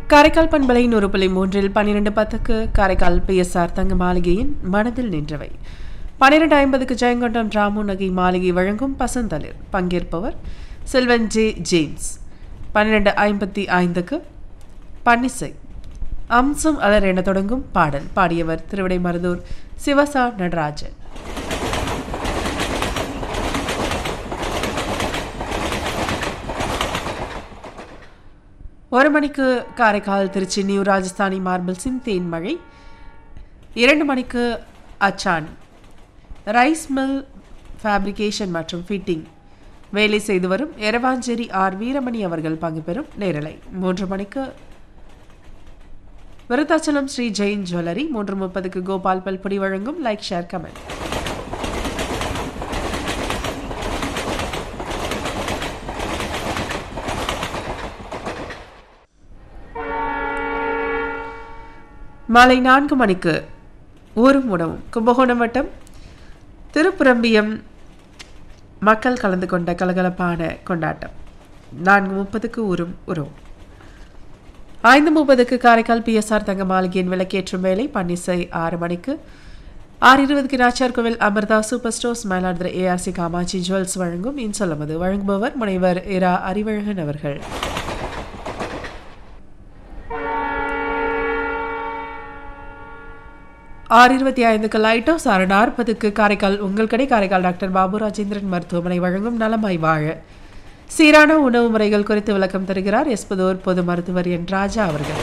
காரைக்கால் பண்பலை நூறு புள்ளி மூன்றில் பன்னிரண்டு பத்துக்கு காரைக்கால் பிஎஸ்ஆர் தங்க மாளிகையின் மனதில் நின்றவை பன்னிரண்டு ஐம்பதுக்கு ஜெயங்கொண்டம் ராமு நகை மாளிகை வழங்கும் பசந்தளிர் பங்கேற்பவர் செல்வன் ஜே ஜேம்ஸ் பன்னிரண்டு ஐம்பத்தி ஐந்துக்கு பன்னிசை அம்சம் அலர் என தொடங்கும் பாடல் பாடியவர் திருவிடை மருதூர் சிவசா நடராஜன் ஒரு மணிக்கு காரைக்கால் திருச்சி நியூ ராஜஸ்தானி மார்பிள்ஸின் தேன்மழை இரண்டு மணிக்கு அச்சான் ரைஸ் மில் ஃபேப்ரிகேஷன் மற்றும் ஃபிட்டிங் வேலை செய்து வரும் எரவாஞ்சேரி ஆர் வீரமணி அவர்கள் பங்கு பெறும் நேரலை மூன்று மணிக்கு விருத்தாச்சலம் ஸ்ரீ ஜெயின் ஜுவல்லரி மூன்று முப்பதுக்கு கோபால் பல்பொடி வழங்கும் லைக் ஷேர் கமெண்ட் மாலை நான்கு மணிக்கு ஊரும் உணவும் கும்பகோணம் வட்டம் திருப்புரம்பியம் மக்கள் கலந்து கொண்ட கலகலப்பான கொண்டாட்டம் நான்கு முப்பதுக்கு ஊரும் உறவும் ஐந்து முப்பதுக்கு காரைக்கால் பிஎஸ்ஆர் தங்க மாளிகையின் விளக்கேற்றும் வேலை பன்னிசை ஆறு மணிக்கு ஆறு இருபதுக்கு Nachiyar Koil Amirtha super stores Mayiladuthurai ARC Kamatchi jewels வழங்கும் இன்சொல்லமது வழங்குபவர் முனைவர் இரா அறிவழகன் அவர்கள் ஆறு இருபத்தி ஐந்துக்கு லைட் ஹவுஸ் ஆறு நாற்பதுக்கு காரைக்கால் உங்கள் கடை காரைக்கால் டாக்டர் பாபு ராஜேந்திரன் மருத்துவமனை வழங்கும் நலமாய் வாழ சீரான உணவு முறைகள் குறித்து விளக்கம் தருகிறார் எஸ்பதோர் பொது மருத்துவர் என் ராஜா அவர்கள்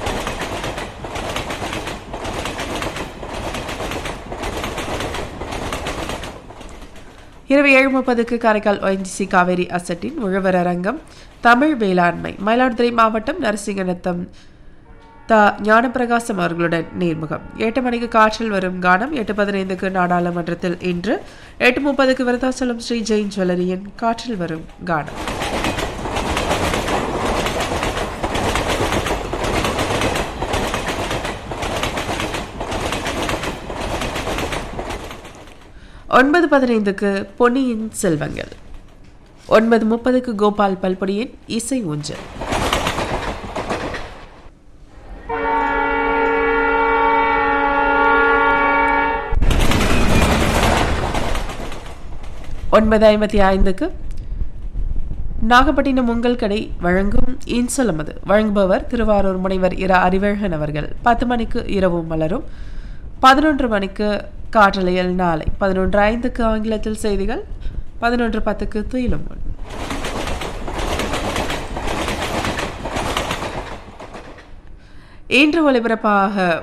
இரவு ஏழு முப்பதுக்கு காரைக்கால் ஒஎன்ஜிசி காவேரி அசட்டின் உழவர் அரங்கம் தமிழ் வேளாண்மை மயிலாடுதுறை மாவட்டம் நரசிங்கநத்தம் த ஞானப்பிரகாசம் அவர்களுடன் நேர்முகம் எட்டு மணிக்கு காற்றில் வரும் கானம் எட்டு பதினைந்துக்கு நாடாளுமன்றத்தில் இன்று எட்டு முப்பதுக்கு விருத்தாச்சலம் ஸ்ரீ ஜெயின் ஜுவல்லரியின் காற்றில் வரும் கானம் ஒன்பது பதினைந்துக்கு பொன்னியின் செல்வங்கள் ஒன்பது முப்பதுக்கு கோபால் பல்பொடியின் இசை ஊஞ்சல் ஒன்பது ஐம்பத்தி ஐந்துக்கு நாகப்பட்டினம் உங்கள் கடை வழங்கும் இன்சொலமது வழங்குபவர் திருவாரூர் முனைவர் இர அறிவழகன் அவர்கள் பத்து மணிக்கு இரவும் மலரும் பதினொன்று மணிக்கு காற்றலையல் நாளை பதினொன்று ஐந்துக்கு ஆங்கிலத்தில் செய்திகள் பதினொன்று பத்துக்கு துயிலும் முன் இன்று ஒலிபரப்பாக